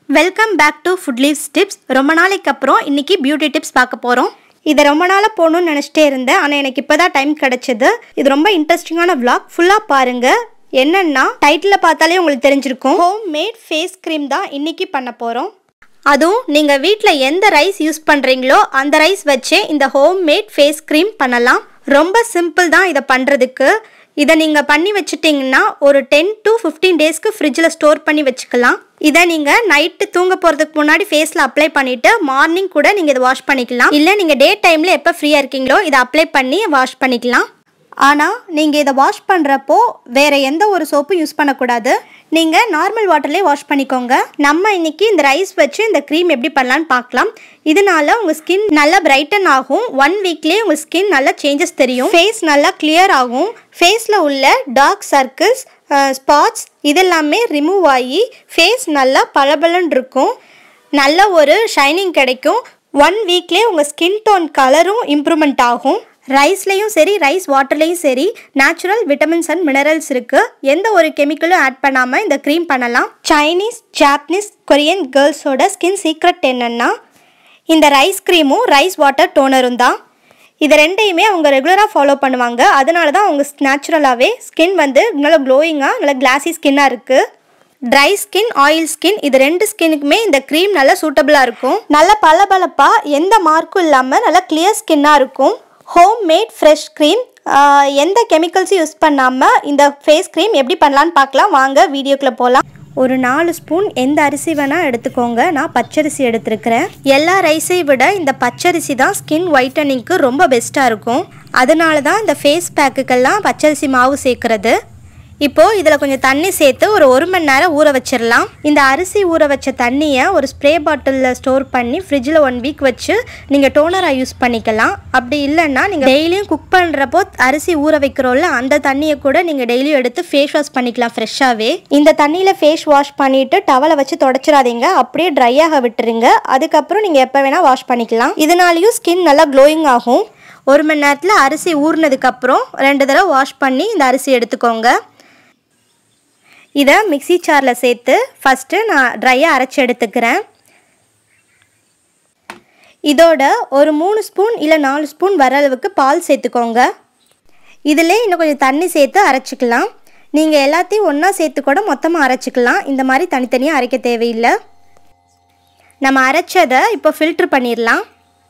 welcome back to food leaves tips ரொம்ப நாளைக்கு அப்புறம் இன்னைக்கு பியூட்டி டிப்ஸ் பார்க்க போகிறோம் இதை ரொம்ப நாளாக போகணும்னு நினச்சிட்டே இருந்தேன் ஆனால் எனக்கு இப்போ தான் டைம் கிடச்சிது இது ரொம்ப இன்ட்ரெஸ்டிங்கான vlog ஃபுல்லாக பாருங்கள் என்னன்னா டைட்டில் பார்த்தாலே உங்களுக்கு தெரிஞ்சிருக்கும் ஹோம் மேட் ஃபேஸ் க்ரீம் தான் இன்னைக்கு பண்ண போகிறோம் அதுவும் நீங்கள் வீட்டில் எந்த ரைஸ் யூஸ் பண்ணுறீங்களோ அந்த ரைஸ் வச்சே இந்த ஹோம் மேட் ஃபேஸ் க்ரீம் பண்ணலாம் ரொம்ப சிம்பிள் தான் இதை பண்ணுறதுக்கு இதை நீங்கள் பண்ணி வச்சிட்டிங்கன்னா ஒரு டென் டு ஃபிஃப்டீன் டேஸ்க்கு ஃப்ரிட்ஜில் ஸ்டோர் பண்ணி வச்சுக்கலாம் இதை நீங்கள் நைட்டு தூங்க போகிறதுக்கு முன்னாடி ஃபேஸில் அப்ளை பண்ணிவிட்டு மார்னிங் கூட நீங்கள் இதை வாஷ் பண்ணிக்கலாம் இல்லை நீங்கள் டே டைமில் எப்போ ஃப்ரீயாக இருக்கீங்களோ இதை அப்ளை பண்ணி வாஷ் பண்ணிக்கலாம் ஆனால் நீங்கள் இதை வாஷ் பண்ணுறப்போ வேறு எந்த ஒரு சோப்பும் யூஸ் பண்ணக்கூடாது நீங்கள் நார்மல் வாட்டர்லேயே வாஷ் பண்ணிக்கோங்க நம்ம இன்னைக்கு இந்த ரைஸ் வச்சு இந்த க்ரீம் எப்படி பண்ணலான்னு பார்க்கலாம் இதனால உங்கள் ஸ்கின் நல்லா பிரைட்டன் ஆகும் ஒன் வீக்லேயே உங்கள் ஸ்கின் நல்லா சேஞ்சஸ் தெரியும் ஃபேஸ் நல்லா கிளியர் ஆகும் ஃபேஸில் உள்ள டார்க் சர்க்கிள்ஸ் ஸ்பாட்ஸ் இதெல்லாமே ரிமூவ் ஆகி ஃபேஸ் நல்லா பளபளன்னு இருக்கும் நல்ல ஒரு ஷைனிங் கிடைக்கும் ஒன் வீக்லேயே உங்கள் ஸ்கின் டோன் கலரும் இம்ப்ரூவ்மெண்ட் ஆகும் ரைஸ்லேயும் சரி ரைஸ் வாட்டர்லேயும் சரி நேச்சுரல் விட்டமின்ஸ் அண்ட் மினரல்ஸ் இருக்குது எந்த ஒரு கெமிக்கலும் ஆட் பண்ணாமல் இந்த க்ரீம் பண்ணலாம் சைனீஸ் ஜாப்பனீஸ் கொரியன் கேர்ள்ஸோட ஸ்கின் சீக்ரெட் என்னென்னா இந்த ரைஸ் க்ரீமும் ரைஸ் வாட்டர் டோனரும் தான் இது ரெண்டையுமே அவங்க ரெகுலராக ஃபாலோ பண்ணுவாங்க அதனால தான் அவங்க நேச்சுரலாகவே ஸ்கின் வந்து நல்லா க்ளோயிங்காக நல்லா கிளாஸி ஸ்கின்னாக இருக்குது ட்ரை ஸ்கின் ஆயில் ஸ்கின் இது ரெண்டு ஸ்கின்னுக்குமே இந்த க்ரீம் நல்லா சூட்டபுளாக இருக்கும் நல்ல பளபளப்பாக எந்த மார்க்கும் இல்லாமல் நல்லா கிளியர் ஸ்கின்னாக இருக்கும் ஹோம் மேட் ஃப்ரெஷ் க்ரீம் எந்த கெமிக்கல்ஸும் யூஸ் பண்ணாமல் இந்த ஃபேஸ் க்ரீம் எப்படி பண்ணலான்னு பார்க்கலாம் வாங்க வீடியோக்குள்ளே போகலாம் ஒரு நாலு ஸ்பூன் எந்த அரிசி வேணால் எடுத்துக்கோங்க நான் பச்சரிசி எடுத்திருக்கிறேன் எல்லா ரைஸை விட இந்த பச்சரிசி தான் ஸ்கின் ஒயிட்டனிங்க்கு ரொம்ப பெஸ்ட்டாக இருக்கும் அதனால தான் இந்த ஃபேஸ் பேக்குக்கெல்லாம் பச்சரிசி மாவு சேர்க்குறது இப்போது இதில் கொஞ்சம் தண்ணி சேர்த்து ஒரு ஒரு மணி நேரம் ஊற வச்சிடலாம் இந்த அரிசி ஊற வச்ச தண்ணியை ஒரு ஸ்ப்ரே பாட்டிலில் ஸ்டோர் பண்ணி ஃப்ரிட்ஜில் ஒன் வீக் வச்சு நீங்கள் டோனராக யூஸ் பண்ணிக்கலாம் அப்படி இல்லைன்னா நீங்கள் டெய்லியும் குக் பண்ணுறப்போ அரிசி ஊற வைக்கிறோம்ல அந்த தண்ணியை கூட நீங்கள் டெய்லியும் எடுத்து ஃபேஸ் வாஷ் பண்ணிக்கலாம் ஃப்ரெஷ்ஷாகவே இந்த தண்ணியில் ஃபேஸ் வாஷ் பண்ணிவிட்டு டவலை வச்சு தொடச்சிடாதீங்க அப்படியே ட்ரை ஆக விட்டுருங்க அதுக்கப்புறம் நீங்கள் எப்போ வேணால் வாஷ் பண்ணிக்கலாம் இதனாலையும் ஸ்கின் நல்லா க்ளோயிங் ஆகும் ஒரு மணி நேரத்தில் அரிசி ஊறினதுக்கப்புறம் ரெண்டு தடவை வாஷ் பண்ணி இந்த அரிசி எடுத்துக்கோங்க இதை மிக்ஸி சாரில் சேர்த்து ஃபஸ்ட்டு நான் ட்ரையாக அரைச்சி எடுத்துக்கிறேன் இதோட ஒரு மூணு ஸ்பூன் இல்லை நாலு ஸ்பூன் வர அளவுக்கு பால் சேர்த்துக்கோங்க இதில் இன்னும் கொஞ்சம் தண்ணி சேர்த்து அரைச்சிக்கலாம் நீங்கள் எல்லாத்தையும் ஒன்றா சேர்த்து கூட மொத்தமாக அரைச்சிக்கலாம் இந்த மாதிரி தனித்தனியாக அரைக்க தேவையில்லை நம்ம அரைச்சதை இப்போ ஃபில்ட்ரு பண்ணிடலாம்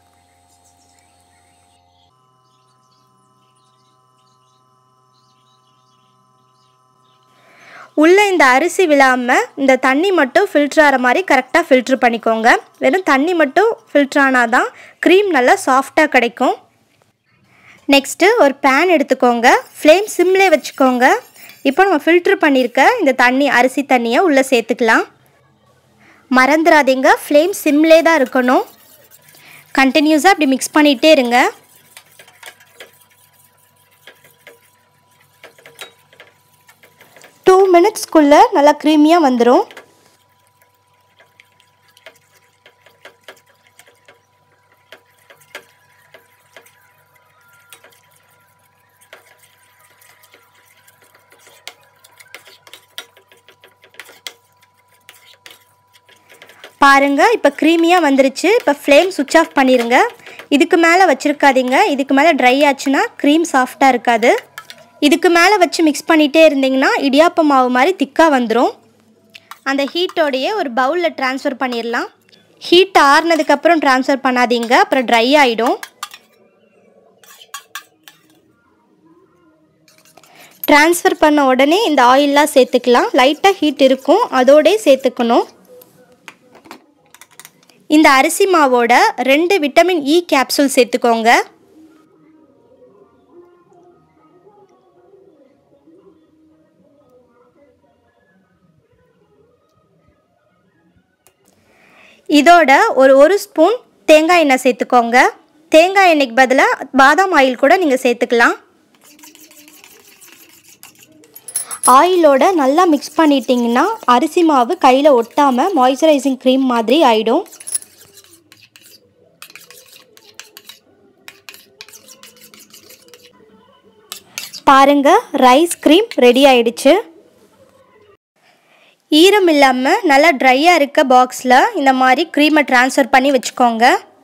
உள்ளே இந்த அரிசி விழாமல் இந்த தண்ணி மட்டும் ஃபில்ட்ரு ஆகிற மாதிரி கரெக்டாக ஃபில்ட்ரு பண்ணிக்கோங்க வெறும் தண்ணி மட்டும் ஃபில்ட்ரு ஆனால் தான் க்ரீம் நல்லா சாஃப்டாக கிடைக்கும் நெக்ஸ்ட்டு ஒரு பேன் எடுத்துக்கோங்க ஃப்ளேம் சிம்லே வச்சுக்கோங்க இப்போ நம்ம ஃபில்ட்ரு பண்ணியிருக்க இந்த தண்ணி அரிசி தண்ணியை உள்ளே சேர்த்துக்கலாம் மறந்துடாதீங்க ஃப்ளேம் சிம்லே தான் இருக்கணும் கண்டினியூஸாக அப்படி மிக்ஸ் பண்ணிகிட்டே இருங்க டூ மினிட்ஸ்க்குள்ளே நல்லா க்ரீமியாக வந்துடும் பாருங்க இப்போ க்ரீமியாக வந்துருச்சு இப்போ ஃப்ளேம் சுவிட்ச் ஆஃப் பண்ணிடுங்க இதுக்கு மேலே வச்சுருக்காதீங்க இதுக்கு மேலே ட்ரை ஆச்சுன்னா க்ரீம் சாஃப்டாக இருக்காது இதுக்கு மேலே வச்சு மிக்ஸ் பண்ணிகிட்டே இருந்தீங்கன்னா இடியாப்ப மாவு மாதிரி திக்காக வந்துடும் அந்த ஹீட்டோடையே ஒரு பவுலில் ட்ரான்ஸ்ஃபர் பண்ணிடலாம் ஹீட் ஆறுனதுக்கப்புறம் ட்ரான்ஸ்ஃபர் பண்ணாதீங்க அப்புறம் ட்ரை ஆகிடும் ட்ரான்ஸ்ஃபர் பண்ண உடனே இந்த ஆயிலெலாம் சேர்த்துக்கலாம் லைட்டாக ஹீட் இருக்கும் அதோடே சேர்த்துக்கணும் இந்த அரிசி மாவோட ரெண்டு விட்டமின் இ கேப்சூல் சேர்த்துக்கோங்க இதோட ஒரு ஒரு ஸ்பூன் தேங்காய் எண்ணெய் சேர்த்துக்கோங்க தேங்காய் எண்ணெய்க்கு பதிலாக பாதாம் ஆயில் கூட நீங்கள் சேர்த்துக்கலாம் ஆயிலோட நல்லா மிக்ஸ் பண்ணிட்டீங்கன்னா அரிசி மாவு கையில் ஒட்டாமல் மாய்ஸ்சரைசிங் க்ரீம் மாதிரி ஆகிடும் பாருங்க ரைஸ் க்ரீம் ரெடி ஆயிடுச்சு ஈரம் இல்லாமல் நல்லா ட்ரையாக இருக்க பாக்ஸில் இந்த மாதிரி க்ரீமை ட்ரான்ஸ்ஃபர் பண்ணி வச்சுக்கோங்க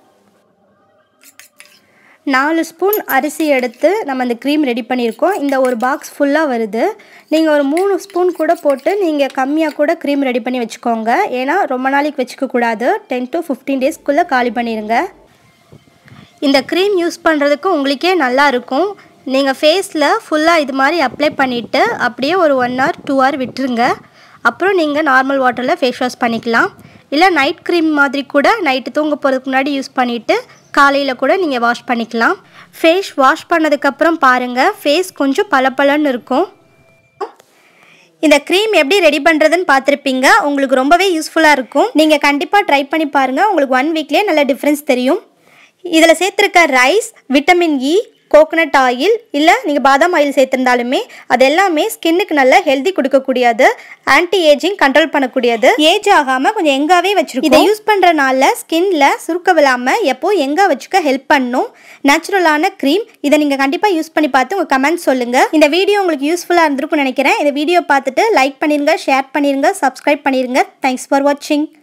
நாலு ஸ்பூன் அரிசி எடுத்து நம்ம இந்த க்ரீம் ரெடி பண்ணியிருக்கோம் இந்த ஒரு பாக்ஸ் ஃபுல்லாக வருது நீங்கள் ஒரு மூணு ஸ்பூன் கூட போட்டு நீங்கள் கம்மியாக கூட க்ரீம் ரெடி பண்ணி வச்சுக்கோங்க ஏன்னா ரொம்ப நாளைக்கு வச்சுக்க கூடாது டென் டு ஃபிஃப்டீன் டேஸ்க்குள்ளே காலி பண்ணிடுங்க இந்த க்ரீம் யூஸ் பண்ணுறதுக்கு உங்களுக்கே நல்லா இருக்கும் நீங்கள் ஃபேஸில் ஃபுல்லாக இது மாதிரி அப்ளை பண்ணிவிட்டு அப்படியே ஒரு ஒன் ஹவர் டூ ஹவர் விட்டுருங்க அப்புறம் நீங்கள் நார்மல் வாட்டரில் ஃபேஸ் வாஷ் பண்ணிக்கலாம் இல்லை நைட் க்ரீம் மாதிரி கூட நைட்டு தூங்க போகிறதுக்கு முன்னாடி யூஸ் பண்ணிவிட்டு காலையில் கூட நீங்கள் வாஷ் பண்ணிக்கலாம் ஃபேஸ் வாஷ் பண்ணதுக்கப்புறம் பாருங்கள் ஃபேஸ் கொஞ்சம் பளபளன்னு இருக்கும் இந்த க்ரீம் எப்படி ரெடி பண்ணுறதுன்னு பார்த்துருப்பீங்க உங்களுக்கு ரொம்பவே யூஸ்ஃபுல்லாக இருக்கும் நீங்கள் கண்டிப்பாக ட்ரை பண்ணி பாருங்கள் உங்களுக்கு ஒன் வீக்லேயே நல்ல டிஃப்ரென்ஸ் தெரியும் இதில் சேர்த்துருக்க rice vitamin E coconut oil இல்லை நீங்கள் பாதாம் ஆயில் சேர்த்துருந்தாலுமே அது எல்லாமே ஸ்கின்னுக்கு நல்ல ஹெல்தி கொடுக்கக்கூடியது ஆன்டி ஏஜிங் கண்ட்ரோல் பண்ணக்கூடியது ஏஜ் ஆகாமல் கொஞ்சம் எங்காவே வச்சிருக்கோம் இதை யூஸ் பண்ணுறனால ஸ்கின்ல சுருக்க விழாமல் எப்போ எங்கே வச்சுக்க ஹெல்ப் பண்ணும் நேச்சுரலான க்ரீம் இதை நீங்கள் கண்டிப்பாக யூஸ் பண்ணி பார்த்து உங்கள் கமெண்ட் சொல்லுங்கள் இந்த வீடியோ உங்களுக்கு யூஸ்ஃபுல்லாக இருந்திருக்கும்னு நினைக்கிறேன் இந்த வீடியோ பார்த்துட்டு லைக் பண்ணிருங்க ஷேர் பண்ணிருங்க சப்ஸ்கிரைப் பண்ணிருங்க தேங்க்ஸ் ஃபார் வாட்சிங்